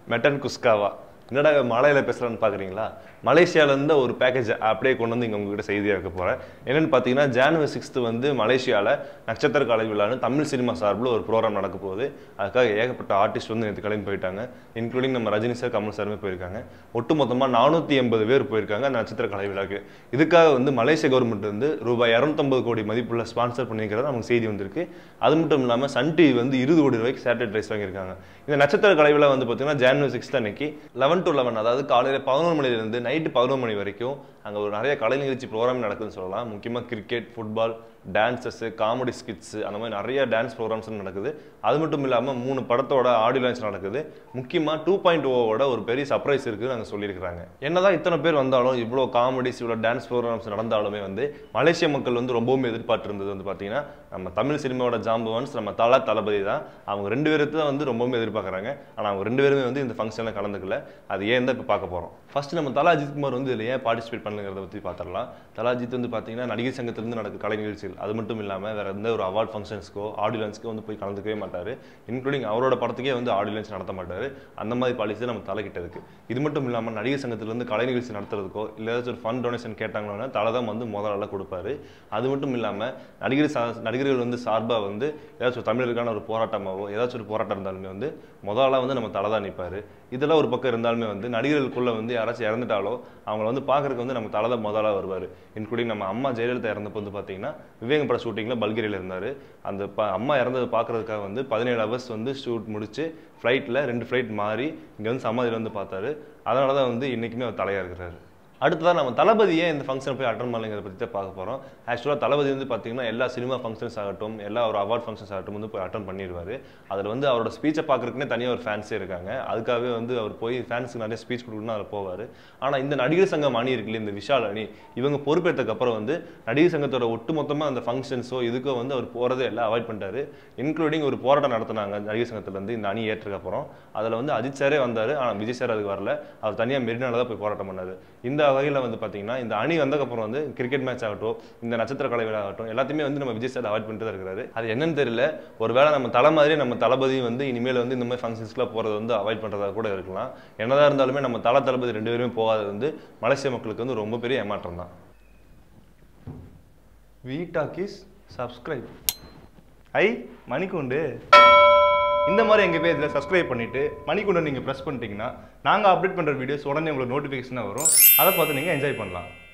மெட்டன் குஸ்காவா என்னடா மலையில பேசுறான்னு பாக்குறீங்களா மலேசியால இருந்து ஒரு பேக்கேஜ் அப்படியே கொண்டு வந்து இங்க உங்ககிட்ட செய்தியா இருக்க போறேன் என்னன்னு பாத்தீங்கன்னா ஜானுவரி சிக்ஸ்த் வந்து மலேசியால நட்சத்திர கலை விழான்னு தமிழ் சினிமா சார்பில் ஒரு ப்ரோக்ராம் நடக்க போகுது அதுக்காக ஏகப்பட்ட ஆர்டிஸ்ட் வந்து நேற்று கிளம்பி போயிட்டாங்க இன்க்ளூடிங் நம்ம ரஜினி சார் கமல் சாருமே போயிருக்காங்க ஒட்டு மொத்தமா நானூத்தி எண்பது பேர் போயிருக்காங்க அந்த நட்சத்திர கலை விழாக்கு இதுக்காக வந்து மலேசிய கவர்மெண்ட் வந்து ரூபாய் இரநூத்தம்பது கோடி மதிப்புள்ள ஸ்பான்சர் பண்ணியிருக்கிறது நமக்கு செய்தி வந்திருக்கு அது மட்டும் இல்லாமல் சன் டிவி வந்து இருபது கோடி ரூபாய்க்கு சேட்டலைட் ரைஸ் வாங்கியிருக்காங்க இந்த நட்சத்திர கலை விழா வந்து பார்த்தீங்கன்னா ஜான்வரி சிக்ஸ்த் அன்னைக்கு லெவன் டு லெவன் அதாவது காலையில் பதினொரு மணிலேருந்து நைட்டு பதினொரு மணி வரைக்கும் அங்கே ஒரு நிறைய கலை நிகழ்ச்சி ப்ரோக்ராம் நடக்குதுன்னு சொல்லலாம் முக்கியமாக cricket football dances comedy skits அந்த மாதிரி நிறைய டான்ஸ் ப்ரோக்ராம்ஸ் நடக்குது அது மட்டும் இல்லாமல் மூணு படத்தோட ஆடியோ லான்ச் நடக்குது முக்கியமாக டூ பாயிண்ட் ஓவோட ஒரு பெரிய சர்ப்ரைஸ் இருக்குன்னு நாங்கள் சொல்லியிருக்கிறாங்க என்னதான் இத்தனை பேர் வந்தாலும் இவ்வளோ காமெடிஸ் இவ்வளோ டான்ஸ் ப்ரோக்ராம்ஸ் நடந்தாலுமே வந்து மலேசிய மக்கள் வந்து ரொம்பவும் எதிர்பார்த்து இருந்தது வந்து பார்த்தீங்கன்னா நம்ம தமிழ் சினிமாவோட ஜாம்பவான்ஸ் நம்ம தலா தளபதி தான் அவங்க ரெண்டு பேருக்கு தான் வந்து ரொம்பவும் எதிர்பார்க்குறாங்க ஆனால் அவங்க ரெண்டு பேருமே வந்து இந்த ஃபங்க்ஷனில் கலந்துக்கல அது ஏன் தான் இப்போ பார்க்க போகிறோம் ஃபர்ஸ்ட் நம்ம தலா அஜித் குமார் வந்து இதில் ஏன் பார்ட்டிசிபேட் பண்ணுங்கிறத பற்றி பார்த்துடலாம் தலா அஜித் வந்து பார்த்தீங்கன்னா நடிகர் சங்கத்திலிருந்து நடக்க கலை நிகழ்ச்சிகள் அது மட்டும் இல்லாமல் வேற எந்த ஒரு அவார்ட் ஃபங்க்ஷன்ஸ்க்கோ ஆடியன்ஸ்க்கோ வந்து போய் கலந்துக்கவே மாட்டார் இன்க்ளூடிங் அவரோட படத்துக்கே வந்து ஆடியன்ஸ் நடத்த மாட்டார் அந்த மாதிரி பாலிசி நம்ம தலைக்கிட்ட இருக்கு இது மட்டும் இல்லாமல் நடிகர் சங்கத்திலிருந்து கலை நிகழ்ச்சி நடத்துறதுக்கோ இல்லை ஏதாச்சும் ஒரு ஃபண்ட் டொனேஷன் கேட்டாங்கன்னா தலை தான் வந்து முதல்ல கொடுப்பாரு அது மட்டும் இல்லாமல் நடிகர் சா நடிகர்கள் வந்து சார்பாக வந்து ஏதாச்சும் ஒரு தமிழருக்கான ஒரு போராட்டமாவோ ஏதாச்சும் ஒரு போராட்டம் இருந்தாலுமே வந்து முதலாக வந்து நம்ம தலை தான் நிற்பார் இதெல்லாம் ஒரு பக்கம் இருந்தாலுமே வந்து நடிகர்களுக்குள்ள வந்து யாராச்சும் இறந்துட்டாலோ அவங்கள வந்து பார்க்கறதுக்கு வந்து நம்ம தலை தான் முதலாக வருவார் இன்க்ளூடிங் நம்ம அம்மா ஜெயலலிதா இறந்தப்போ வந்து பார்த்தீங்கன்னா விவேகம் பட ஷூட்டிங்கில் பல்கேரியில் இருந்தார் அந்த ப அம்மா இறந்ததை பார்க்கறதுக்காக வந்து பதினேழு ஹவர்ஸ் வந்து ஷூட் முடிச்சு ஃப்ளைட்டில் ரெண்டு ஃப்ளைட் மாறி இங்கே வந்து சமாதியில் வந்து பார்த்தாரு அதனால தான் வந்து இன்றைக்குமே அவர் தலையாக இருக்கிறாரு அடுத்ததான் நம்ம தளபதியே இந்த ஃபங்க்ஷன் போய் அட்டன் பண்ணலைங்கிறத பற்றி தான் பார்க்க போகிறோம் ஆக்சுவலாக தளபதி வந்து பார்த்தீங்கன்னா எல்லா சினிமா ஃபங்க்ஷன்ஸ் ஆகட்டும் எல்லா ஒரு அவார்ட் ஃபங்க்ஷன்ஸ் ஆகட்டும் வந்து போய் அட்டன் பண்ணிடுவார் அதில் வந்து அவரோட ஸ்பீச்சை பார்க்குறதுக்குனே தனியாக ஒரு ஃபேன்ஸே இருக்காங்க அதுக்காகவே வந்து அவர் போய் ஃபேன்ஸுக்கு நிறைய ஸ்பீச் கொடுக்கணும் அதில் போவார் ஆனால் இந்த நடிகர் சங்கம் அணி இருக்குல்ல இந்த விஷால் அணி இவங்க பொறுப்பேற்றதுக்கு அப்புறம் வந்து நடிகர் சங்கத்தோட ஒட்டு மொத்தமாக அந்த ஃபங்க்ஷன்ஸோ இதுக்கோ வந்து அவர் போகிறதே எல்லாம் அவாய்ட் பண்ணிட்டாரு இன்க்ளூடிங் ஒரு போராட்டம் நடத்தினாங்க நடிகர் சங்கத்துலேருந்து இந்த அணி ஏற்றதுக்கு அப்புறம் அதில் வந்து அஜித் சாரே வந்தார் ஆனால் விஜய் சார் அதுக்கு வரல அவர் தனியாக மெரினால தான் போய் போராட்டம் பண்ணார் இந்த வகையில் வந்து பார்த்தீங்கன்னா இந்த அணி வந்ததுக்கப்புறம் வந்து கிரிக்கெட் மேட்ச் ஆகட்டும் இந்த நட்சத்திர கலை விழா ஆகட்டும் எல்லாத்தையுமே வந்து நம்ம விஜய் சார் அவாய்ட் பண்ணிட்டு தான் இருக்கிறாரு அது என்னன்னு தெரியல ஒருவேளை நம்ம தலை மாதிரி நம்ம தளபதி வந்து இனிமேல் வந்து இந்த மாதிரி ஃபங்க்ஷன்ஸ்க்குலாம் போகிறது வந்து அவாய்ட் பண்ணுறதா கூட இருக்கலாம் என்னதான் இருந்தாலுமே நம்ம தலை தளபதி ரெண்டு பேருமே போகாதது வந்து மலேசிய மக்களுக்கு வந்து ரொம்ப பெரிய ஏமாற்றம் தான் வீட்டாக்கிஸ் சப்ஸ்கிரைப் ஐ மணிக்குண்டு இந்த மாதிரி எங்கள் பேஜில் சப்ஸ்கிரைப் பண்ணிவிட்டு மணிக்குண்டை நீங்கள் ப்ரெஸ் பண்ணிட்டீங்கன்னா நாங்கள் அப்டேட் பண்ணுற வீடியோஸ் உடனே உங்களுக்கு நோட்டிஃபிகேஷனாக வரும் அதை பார்த்து நீங்கள் என்ஜாய் பண்ணலாம்